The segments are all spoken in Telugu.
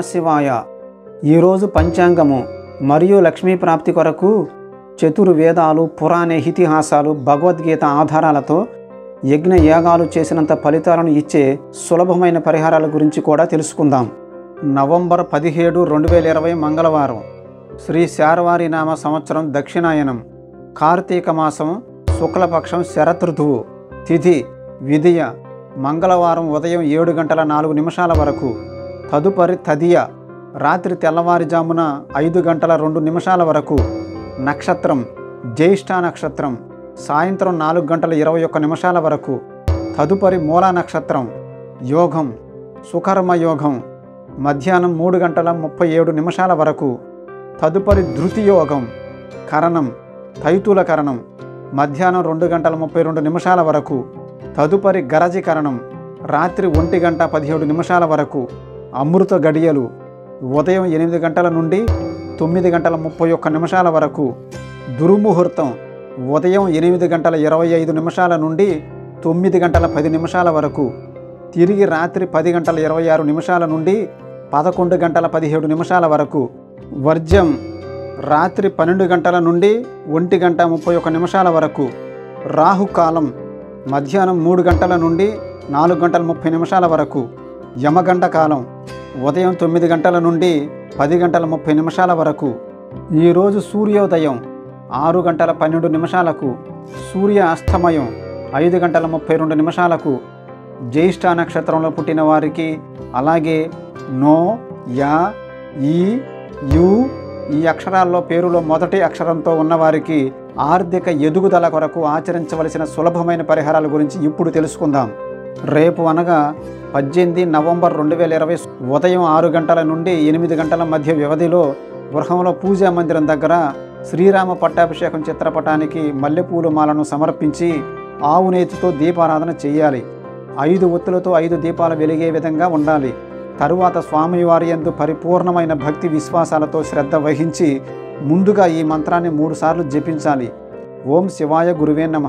శివాయ ఈరోజు పంచాంగము మరియు లక్ష్మీ ప్రాప్తి కొరకు చతుర్వేదాలు పురాణ ఇతిహాసాలు భగవద్గీత ఆధారాలతో యజ్ఞ యాగాలు చేసినంత ఫలితాలను ఇచ్చే సులభమైన పరిహారాల గురించి కూడా తెలుసుకుందాం నవంబర్ పదిహేడు రెండు వేల ఇరవై మంగళవారం శ్రీ శారవారి నామ సంవత్సరం దక్షిణాయనం కార్తీక మాసం శుక్లపక్షం శరతృతువు తిథి విధియ మంగళవారం ఉదయం ఏడు గంటల నాలుగు నిమిషాల వరకు తదుపరి తదియ రాత్రి తెల్లవారుజామున ఐదు గంటల రెండు నిమిషాల వరకు నక్షత్రం జ్యేష్ఠ నక్షత్రం సాయంత్రం నాలుగు గంటల ఇరవై ఒక్క నిమిషాల వరకు తదుపరి మూలా నక్షత్రం యోగం సుకర్మ యోగం మధ్యాహ్నం మూడు గంటల ముప్పై ఏడు నిమిషాల వరకు తదుపరి ధృతి యోగం కరణం తైతుల కరణం మధ్యాహ్నం రెండు గంటల ముప్పై రెండు నిమిషాల వరకు తదుపరి గరజి కరణం రాత్రి ఒంటి గంట పదిహేడు నిమిషాల వరకు అమృత గడియలు ఉదయం ఎనిమిది గంటల నుండి తొమ్మిది గంటల ముప్పై ఒక్క నిమిషాల వరకు దుర్ముహూర్తం ఉదయం ఎనిమిది గంటల ఇరవై ఐదు నిమిషాల నుండి తొమ్మిది గంటల పది నిమిషాల వరకు తిరిగి రాత్రి పది గంటల ఇరవై ఆరు నిమిషాల నుండి పదకొండు గంటల పదిహేడు నిమిషాల వరకు వర్జం రాత్రి పన్నెండు గంటల నుండి ఒంటి గంట ముప్పై ఒక్క నిమిషాల వరకు రాహుకాలం మధ్యాహ్నం మూడు గంటల నుండి నాలుగు గంటల ముప్పై నిమిషాల వరకు యమగంట కాలం ఉదయం తొమ్మిది గంటల నుండి పది గంటల ముప్పై నిమిషాల వరకు ఈరోజు సూర్యోదయం ఆరు గంటల పన్నెండు నిమిషాలకు సూర్య అస్తమయం ఐదు గంటల ముప్పై రెండు నిమిషాలకు జ్యేష్ఠ నక్షత్రంలో పుట్టిన వారికి అలాగే నో యా ఈ యు ఈ అక్షరాల్లో పేరులో మొదటి అక్షరంతో ఉన్నవారికి ఆర్థిక ఎదుగుదల కొరకు ఆచరించవలసిన సులభమైన పరిహారాల గురించి ఇప్పుడు తెలుసుకుందాం రేపు అనగా పద్దెనిమిది నవంబర్ రెండు వేల ఇరవై ఉదయం ఆరు గంటల నుండి ఎనిమిది గంటల మధ్య వ్యవధిలో గృహంలో పూజా మందిరం దగ్గర శ్రీరామ పట్టాభిషేకం చిత్రపటానికి మల్లెపూల మాలను సమర్పించి ఆవు నేతితో దీపారాధన చేయాలి ఐదు ఒత్తులతో ఐదు దీపాలు వెలిగే విధంగా ఉండాలి తరువాత స్వామివారి యందు పరిపూర్ణమైన భక్తి విశ్వాసాలతో శ్రద్ధ వహించి ముందుగా ఈ మంత్రాన్ని మూడుసార్లు జపించాలి ఓం శివాయ గురువే నమ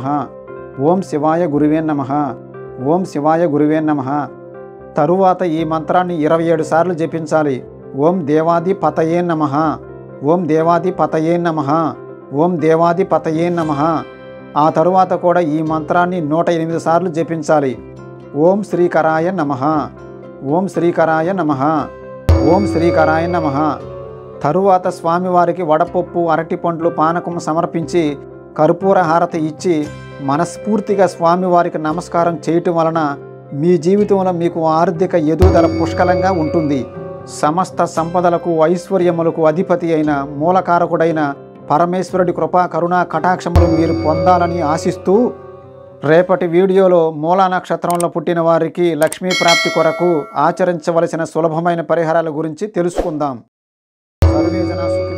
ఓం శివాయ గురువే నమ ఓం శివాయ గురువే నమ తరువాత ఈ మంత్రాన్ని ఇరవై ఏడు సార్లు జపించాలి ఓం దేవాది పతయే నమ ఓం దేవాది పతయే నమ ఓం దేవాది పతయే నమ ఆ తరువాత కూడా ఈ మంత్రాన్ని నూట ఎనిమిది సార్లు జపించాలి ఓం శ్రీకరాయ నమ ఓం శ్రీకరాయ నమ ఓం శ్రీకరాయ నమ తరువాత స్వామివారికి వడపప్పు అరటిపండ్లు పానకం సమర్పించి కర్పూర హారతి ఇచ్చి మనస్ఫూర్తిగా స్వామివారికి నమస్కారం చేయటం వలన మీ జీవితంలో మీకు ఆర్థిక ఎదుగుదల పుష్కలంగా ఉంటుంది సమస్త సంపదలకు ఐశ్వర్యములకు అధిపతి అయిన మూలకారకుడైన పరమేశ్వరుడి కృపా కరుణా కటాక్షములు మీరు పొందాలని ఆశిస్తూ రేపటి వీడియోలో మూలా నక్షత్రంలో పుట్టిన వారికి లక్ష్మీ ప్రాప్తి కొరకు ఆచరించవలసిన సులభమైన పరిహారాల గురించి తెలుసుకుందాం సర్వేజన సుఖినో